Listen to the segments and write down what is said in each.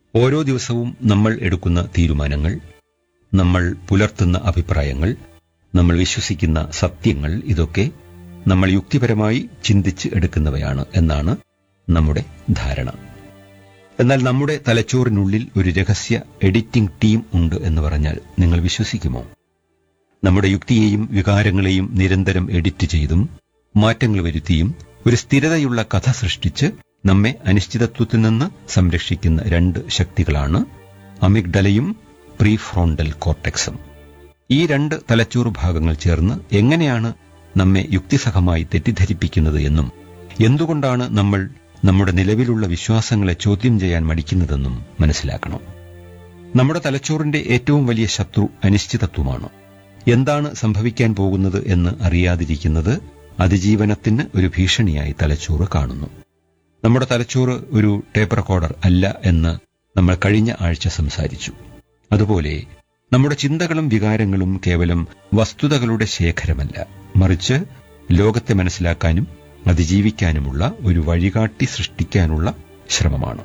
ഓരോ ദിവസവും നമ്മൾ എടുക്കുന്ന തീരുമാനങ്ങൾ നമ്മൾ പുലർത്തുന്ന അഭിപ്രായങ്ങൾ നമ്മൾ വിശ്വസിക്കുന്ന സത്യങ്ങൾ ഇതൊക്കെ നമ്മൾ യുക്തിപരമായി ചിന്തിച്ച് എടുക്കുന്നവയാണ് എന്നാണ് നമ്മുടെ ധാരണ എന്നാൽ നമ്മുടെ തലച്ചോറിനുള്ളിൽ ഒരു രഹസ്യ എഡിറ്റിംഗ് ടീം ഉണ്ട് എന്ന് പറഞ്ഞാൽ നിങ്ങൾ വിശ്വസിക്കുമോ നമ്മുടെ യുക്തിയെയും വികാരങ്ങളെയും നിരന്തരം എഡിറ്റ് ചെയ്തും മാറ്റങ്ങൾ വരുത്തിയും ഒരു സ്ഥിരതയുള്ള കഥ സൃഷ്ടിച്ച് നമ്മെ അനിശ്ചിതത്വത്തിൽ നിന്ന് സംരക്ഷിക്കുന്ന രണ്ട് ശക്തികളാണ് അമിഗ്ഡലയും പ്രീഫ്രോണ്ടൽ കോർട്ടെക്സും ഈ രണ്ട് തലച്ചോർ ഭാഗങ്ങൾ ചേർന്ന് എങ്ങനെയാണ് നമ്മെ യുക്തിസഹമായി തെറ്റിദ്ധരിപ്പിക്കുന്നത് എന്നും എന്തുകൊണ്ടാണ് നമ്മൾ നമ്മുടെ നിലവിലുള്ള വിശ്വാസങ്ങളെ ചോദ്യം ചെയ്യാൻ മടിക്കുന്നതെന്നും മനസ്സിലാക്കണം നമ്മുടെ തലച്ചോറിന്റെ ഏറ്റവും വലിയ ശത്രു അനിശ്ചിതത്വമാണ് എന്താണ് സംഭവിക്കാൻ പോകുന്നത് എന്ന് അറിയാതിരിക്കുന്നത് അതിജീവനത്തിന് ഒരു ഭീഷണിയായി തലച്ചോറ് കാണുന്നു നമ്മുടെ തലച്ചോറ് ഒരു ടേപ്പ് റെക്കോർഡർ അല്ല എന്ന് നമ്മൾ കഴിഞ്ഞ ആഴ്ച സംസാരിച്ചു അതുപോലെ നമ്മുടെ ചിന്തകളും വികാരങ്ങളും കേവലം വസ്തുതകളുടെ ശേഖരമല്ല മറിച്ച് ലോകത്തെ മനസ്സിലാക്കാനും അതിജീവിക്കാനുമുള്ള ഒരു വഴികാട്ടി സൃഷ്ടിക്കാനുള്ള ശ്രമമാണ്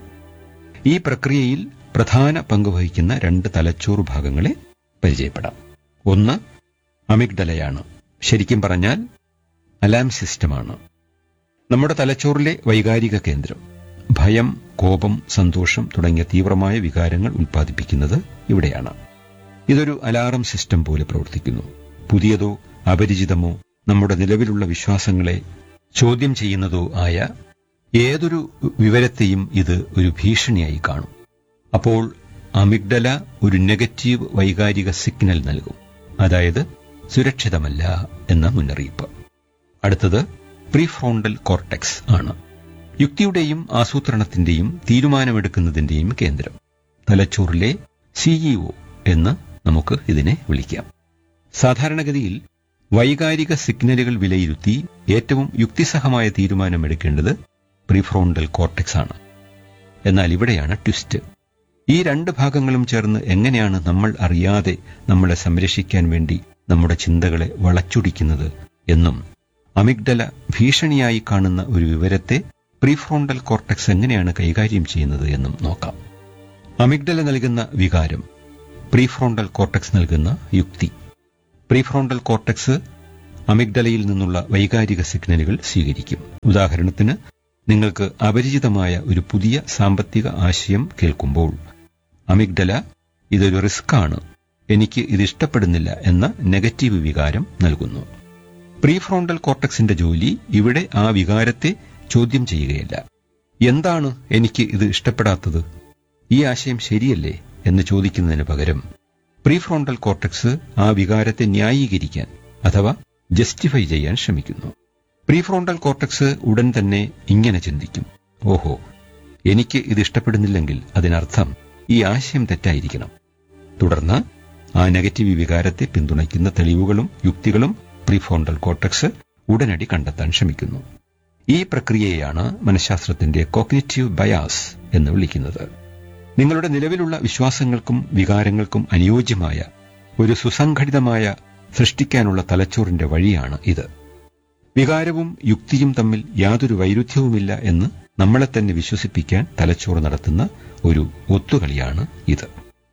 ഈ പ്രക്രിയയിൽ പ്രധാന പങ്കുവഹിക്കുന്ന രണ്ട് തലച്ചോറ് ഭാഗങ്ങളെ പരിചയപ്പെടാം ഒന്ന് അമിഗ്ഡലയാണ് ശരിക്കും പറഞ്ഞാൽ അലാം സിസ്റ്റമാണ് നമ്മുടെ തലച്ചോറിലെ വൈകാരിക കേന്ദ്രം ഭയം കോപം സന്തോഷം തുടങ്ങിയ തീവ്രമായ വികാരങ്ങൾ ഉൽപ്പാദിപ്പിക്കുന്നത് ഇവിടെയാണ് ഇതൊരു അലാറം സിസ്റ്റം പോലെ പ്രവർത്തിക്കുന്നു പുതിയതോ അപരിചിതമോ നമ്മുടെ നിലവിലുള്ള വിശ്വാസങ്ങളെ ചോദ്യം ചെയ്യുന്നതോ ആയ ഏതൊരു വിവരത്തെയും ഇത് ഒരു ഭീഷണിയായി കാണും അപ്പോൾ അമിഗ്ഡല ഒരു നെഗറ്റീവ് വൈകാരിക സിഗ്നൽ നൽകും അതായത് സുരക്ഷിതമല്ല എന്ന മുന്നറിയിപ്പ് അടുത്തത് പ്രീഫ്രോണ്ടൽ കോർട്ടെക്സ് ആണ് യുക്തിയുടെയും ആസൂത്രണത്തിന്റെയും തീരുമാനമെടുക്കുന്നതിന്റെയും കേന്ദ്രം തലച്ചോറിലെ സിഇഒ എന്ന് നമുക്ക് ഇതിനെ വിളിക്കാം സാധാരണഗതിയിൽ വൈകാരിക സിഗ്നലുകൾ വിലയിരുത്തി ഏറ്റവും യുക്തിസഹമായ തീരുമാനമെടുക്കേണ്ടത് പ്രീഫ്രോണ്ടൽ കോർട്ടെക്സ് ആണ് എന്നാൽ ഇവിടെയാണ് ട്വിസ്റ്റ് ഈ രണ്ട് ഭാഗങ്ങളും ചേർന്ന് എങ്ങനെയാണ് നമ്മൾ അറിയാതെ നമ്മളെ സംരക്ഷിക്കാൻ വേണ്ടി നമ്മുടെ ചിന്തകളെ വളച്ചൊടിക്കുന്നത് എന്നും അമിഗ്ഡല ഭീഷണിയായി കാണുന്ന ഒരു വിവരത്തെ പ്രീഫ്രോണ്ടൽ കോർട്ടെക്സ് എങ്ങനെയാണ് കൈകാര്യം ചെയ്യുന്നത് എന്നും നോക്കാം അമിഗ്ഡല നൽകുന്ന വികാരം പ്രീഫ്രോണ്ടൽ കോർട്ടെക്സ് നൽകുന്ന യുക്തി പ്രീഫ്രോണ്ടൽ കോർട്ടെക്സ് അമിഗ്ഡലയിൽ നിന്നുള്ള വൈകാരിക സിഗ്നലുകൾ സ്വീകരിക്കും ഉദാഹരണത്തിന് നിങ്ങൾക്ക് അപരിചിതമായ ഒരു പുതിയ സാമ്പത്തിക ആശയം കേൾക്കുമ്പോൾ അമിഗ്ഡല ഇതൊരു റിസ്ക്കാണ് എനിക്ക് ഇത് ഇഷ്ടപ്പെടുന്നില്ല എന്ന നെഗറ്റീവ് വികാരം നൽകുന്നു പ്രീഫ്രോണ്ടൽ കോർട്ടെക്സിന്റെ ജോലി ഇവിടെ ആ വികാരത്തെ ചോദ്യം ചെയ്യുകയല്ല എന്താണ് എനിക്ക് ഇത് ഇഷ്ടപ്പെടാത്തത് ഈ ആശയം ശരിയല്ലേ എന്ന് ചോദിക്കുന്നതിന് പകരം പ്രീഫ്രോണ്ടൽ കോർട്ടെക്സ് ആ വികാരത്തെ ന്യായീകരിക്കാൻ അഥവാ ജസ്റ്റിഫൈ ചെയ്യാൻ ശ്രമിക്കുന്നു പ്രീഫ്രോണ്ടൽ കോർട്ടെക്സ് ഉടൻ തന്നെ ഇങ്ങനെ ചിന്തിക്കും ഓഹോ എനിക്ക് ഇത് ഇഷ്ടപ്പെടുന്നില്ലെങ്കിൽ അതിനർത്ഥം ഈ ആശയം തെറ്റായിരിക്കണം തുടർന്ന് ആ നെഗറ്റീവ് വികാരത്തെ പിന്തുണയ്ക്കുന്ന തെളിവുകളും യുക്തികളും പ്രീഫ്രോണ്ടൽ കോർട്ടെക്സ് ഉടനടി കണ്ടെത്താൻ ശ്രമിക്കുന്നു ഈ പ്രക്രിയയാണ് മനഃശാസ്ത്രത്തിന്റെ കോഗ്നിറ്റീവ് ബയാസ് എന്ന് വിളിക്കുന്നത് നിങ്ങളുടെ നിലവിലുള്ള വിശ്വാസങ്ങൾക്കും വികാരങ്ങൾക്കും അനുയോജ്യമായ ഒരു സുസംഘടിതമായ സൃഷ്ടിക്കാനുള്ള തലച്ചോറിന്റെ വഴിയാണ് ഇത് വികാരവും യുക്തിയും തമ്മിൽ യാതൊരു വൈരുദ്ധ്യവുമില്ല എന്ന് നമ്മളെ തന്നെ വിശ്വസിപ്പിക്കാൻ തലച്ചോറ് നടത്തുന്ന ഒരു ഒത്തുകളിയാണ് ഇത്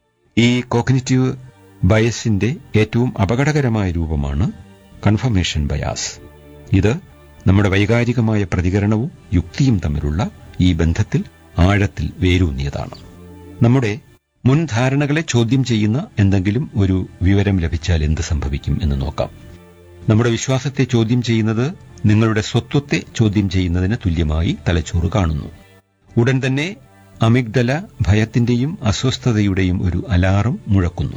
ഈ കോഗ്നിറ്റീവ് ബയസിന്റെ ഏറ്റവും അപകടകരമായ രൂപമാണ് കൺഫർമേഷൻ ബയാസ് ഇത് നമ്മുടെ വൈകാരികമായ പ്രതികരണവും യുക്തിയും തമ്മിലുള്ള ഈ ബന്ധത്തിൽ ആഴത്തിൽ വേരൂന്നിയതാണ് നമ്മുടെ മുൻധാരണകളെ ചോദ്യം ചെയ്യുന്ന എന്തെങ്കിലും ഒരു വിവരം ലഭിച്ചാൽ എന്ത് സംഭവിക്കും എന്ന് നോക്കാം നമ്മുടെ വിശ്വാസത്തെ ചോദ്യം ചെയ്യുന്നത് നിങ്ങളുടെ സ്വത്വത്തെ ചോദ്യം ചെയ്യുന്നതിന് തുല്യമായി തലച്ചോറ് കാണുന്നു ഉടൻ തന്നെ അമിഗ്ഡല ഭയത്തിന്റെയും അസ്വസ്ഥതയുടെയും ഒരു അലാറം മുഴക്കുന്നു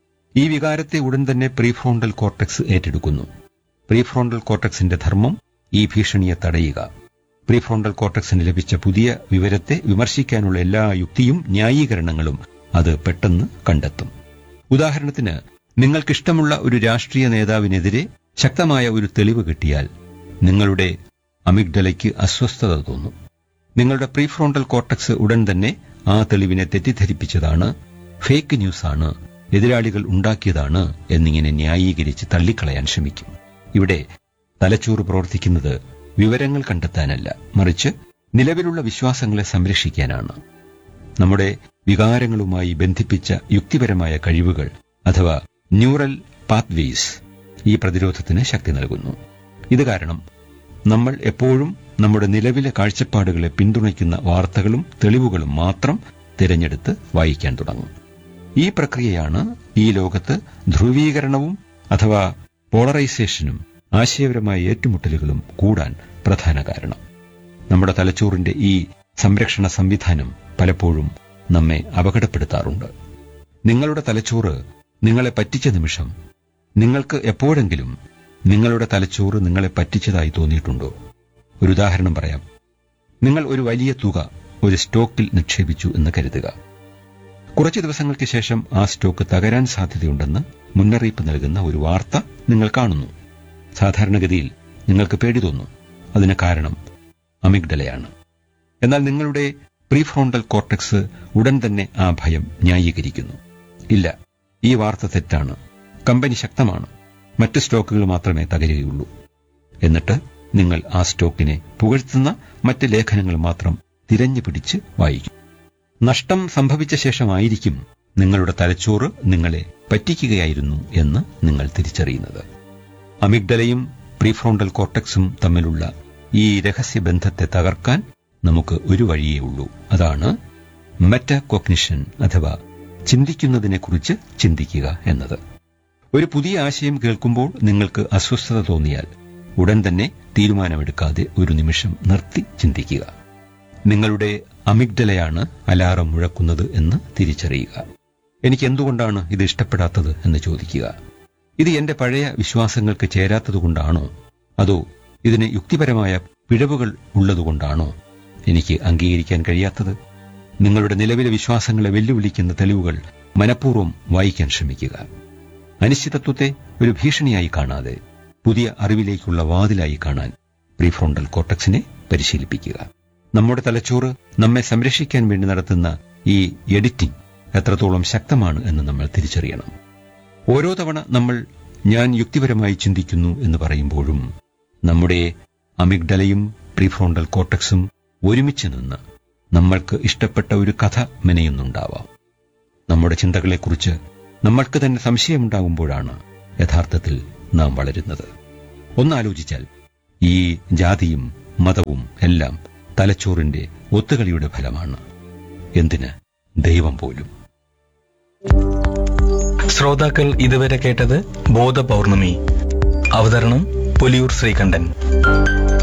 ഈ വികാരത്തെ ഉടൻ തന്നെ പ്രീഫ്രോണ്ടൽ കോർട്ടെക്സ് ഏറ്റെടുക്കുന്നു പ്രീഫ്രോണ്ടൽ കോർട്ടെക്സിന്റെ ധർമ്മം ഈ ഭീഷണിയെ തടയുക പ്രീഫ്രോണ്ടൽ കോർട്ടെക്സിന് ലഭിച്ച പുതിയ വിവരത്തെ വിമർശിക്കാനുള്ള എല്ലാ യുക്തിയും ന്യായീകരണങ്ങളും അത് പെട്ടെന്ന് കണ്ടെത്തും ഉദാഹരണത്തിന് നിങ്ങൾക്കിഷ്ടമുള്ള ഒരു രാഷ്ട്രീയ നേതാവിനെതിരെ ശക്തമായ ഒരു തെളിവ് കിട്ടിയാൽ നിങ്ങളുടെ അമിഗ്ഡലയ്ക്ക് അസ്വസ്ഥത തോന്നും നിങ്ങളുടെ പ്രീഫ്രോണ്ടൽ കോർട്ടക്സ് ഉടൻ തന്നെ ആ തെളിവിനെ തെറ്റിദ്ധരിപ്പിച്ചതാണ് ഫേക്ക് ന്യൂസാണ് എതിരാളികൾ ഉണ്ടാക്കിയതാണ് എന്നിങ്ങനെ ന്യായീകരിച്ച് തള്ളിക്കളയാൻ ശ്രമിക്കും ഇവിടെ തലച്ചോറ് പ്രവർത്തിക്കുന്നത് വിവരങ്ങൾ കണ്ടെത്താനല്ല മറിച്ച് നിലവിലുള്ള വിശ്വാസങ്ങളെ സംരക്ഷിക്കാനാണ് നമ്മുടെ വികാരങ്ങളുമായി ബന്ധിപ്പിച്ച യുക്തിപരമായ കഴിവുകൾ അഥവാ ന്യൂറൽ പാത്വേസ് ഈ പ്രതിരോധത്തിന് ശക്തി നൽകുന്നു ഇത് കാരണം നമ്മൾ എപ്പോഴും നമ്മുടെ നിലവിലെ കാഴ്ചപ്പാടുകളെ പിന്തുണയ്ക്കുന്ന വാർത്തകളും തെളിവുകളും മാത്രം തിരഞ്ഞെടുത്ത് വായിക്കാൻ തുടങ്ങും ഈ പ്രക്രിയയാണ് ഈ ലോകത്ത് ധ്രുവീകരണവും അഥവാ പോളറൈസേഷനും ആശയപരമായ ഏറ്റുമുട്ടലുകളും കൂടാൻ പ്രധാന കാരണം നമ്മുടെ തലച്ചോറിന്റെ ഈ സംരക്ഷണ സംവിധാനം പലപ്പോഴും നമ്മെ അപകടപ്പെടുത്താറുണ്ട് നിങ്ങളുടെ തലച്ചോറ് നിങ്ങളെ പറ്റിച്ച നിമിഷം നിങ്ങൾക്ക് എപ്പോഴെങ്കിലും നിങ്ങളുടെ തലച്ചോറ് നിങ്ങളെ പറ്റിച്ചതായി തോന്നിയിട്ടുണ്ടോ ഒരു ഉദാഹരണം പറയാം നിങ്ങൾ ഒരു വലിയ തുക ഒരു സ്റ്റോക്കിൽ നിക്ഷേപിച്ചു എന്ന് കരുതുക കുറച്ച് ദിവസങ്ങൾക്ക് ശേഷം ആ സ്റ്റോക്ക് തകരാൻ സാധ്യതയുണ്ടെന്ന് മുന്നറിയിപ്പ് നൽകുന്ന ഒരു വാർത്ത നിങ്ങൾ കാണുന്നു സാധാരണഗതിയിൽ നിങ്ങൾക്ക് പേടി തോന്നും അതിന് കാരണം അമിഗ്ഡലയാണ് എന്നാൽ നിങ്ങളുടെ പ്രീഫ്രോണ്ടൽ കോർട്ടക്സ് ഉടൻ തന്നെ ആ ഭയം ന്യായീകരിക്കുന്നു ഇല്ല ഈ വാർത്ത തെറ്റാണ് കമ്പനി ശക്തമാണ് മറ്റ് സ്റ്റോക്കുകൾ മാത്രമേ തകരുകയുള്ളൂ എന്നിട്ട് നിങ്ങൾ ആ സ്റ്റോക്കിനെ പുകഴ്ത്തുന്ന മറ്റ് ലേഖനങ്ങൾ മാത്രം തിരഞ്ഞു പിടിച്ച് വായിക്കും നഷ്ടം സംഭവിച്ച ശേഷമായിരിക്കും നിങ്ങളുടെ തലച്ചോറ് നിങ്ങളെ പറ്റിക്കുകയായിരുന്നു എന്ന് നിങ്ങൾ തിരിച്ചറിയുന്നത് അമിഗ്ഡലയും പ്രീഫ്രോണ്ടൽ കോർട്ടക്സും തമ്മിലുള്ള ഈ രഹസ്യബന്ധത്തെ തകർക്കാൻ നമുക്ക് ഒരു വഴിയേ ഉള്ളൂ അതാണ് മെറ്റാകോഗ്നിഷൻ അഥവാ ചിന്തിക്കുന്നതിനെക്കുറിച്ച് ചിന്തിക്കുക എന്നത് ഒരു പുതിയ ആശയം കേൾക്കുമ്പോൾ നിങ്ങൾക്ക് അസ്വസ്ഥത തോന്നിയാൽ ഉടൻ തന്നെ തീരുമാനമെടുക്കാതെ ഒരു നിമിഷം നിർത്തി ചിന്തിക്കുക നിങ്ങളുടെ അമിഗ്ഡലയാണ് അലാറം മുഴക്കുന്നത് എന്ന് തിരിച്ചറിയുക എനിക്ക് എന്തുകൊണ്ടാണ് ഇത് ഇഷ്ടപ്പെടാത്തത് എന്ന് ചോദിക്കുക ഇത് എന്റെ പഴയ വിശ്വാസങ്ങൾക്ക് ചേരാത്തതുകൊണ്ടാണോ അതോ ഇതിന് യുക്തിപരമായ പിഴവുകൾ ഉള്ളതുകൊണ്ടാണോ എനിക്ക് അംഗീകരിക്കാൻ കഴിയാത്തത് നിങ്ങളുടെ നിലവിലെ വിശ്വാസങ്ങളെ വെല്ലുവിളിക്കുന്ന തെളിവുകൾ മനഃപൂർവ്വം വായിക്കാൻ ശ്രമിക്കുക അനിശ്ചിതത്വത്തെ ഒരു ഭീഷണിയായി കാണാതെ പുതിയ അറിവിലേക്കുള്ള വാതിലായി കാണാൻ പ്രീഫ്രോണ്ടൽ കോർട്ടക്സിനെ പരിശീലിപ്പിക്കുക നമ്മുടെ തലച്ചോറ് നമ്മെ സംരക്ഷിക്കാൻ വേണ്ടി നടത്തുന്ന ഈ എഡിറ്റിംഗ് എത്രത്തോളം ശക്തമാണ് എന്ന് നമ്മൾ തിരിച്ചറിയണം ഓരോ തവണ നമ്മൾ ഞാൻ യുക്തിപരമായി ചിന്തിക്കുന്നു എന്ന് പറയുമ്പോഴും നമ്മുടെ അമിഗ്ഡലയും പ്രീഫ്രോണ്ടൽ കോർട്ടക്സും ഒരുമിച്ച് നിന്ന് നമ്മൾക്ക് ഇഷ്ടപ്പെട്ട ഒരു കഥ മെനയുന്നുണ്ടാവാം നമ്മുടെ ചിന്തകളെക്കുറിച്ച് നമ്മൾക്ക് തന്നെ സംശയമുണ്ടാകുമ്പോഴാണ് യഥാർത്ഥത്തിൽ നാം വളരുന്നത് ഒന്നാലോചിച്ചാൽ ഈ ജാതിയും മതവും എല്ലാം തലച്ചോറിന്റെ ഒത്തുകളിയുടെ ഫലമാണ് എന്തിന് ദൈവം പോലും ശ്രോതാക്കൾ ഇതുവരെ കേട്ടത് ബോധപൗർണമി അവതരണം പുലിയൂർ ശ്രീകണ്ഠൻ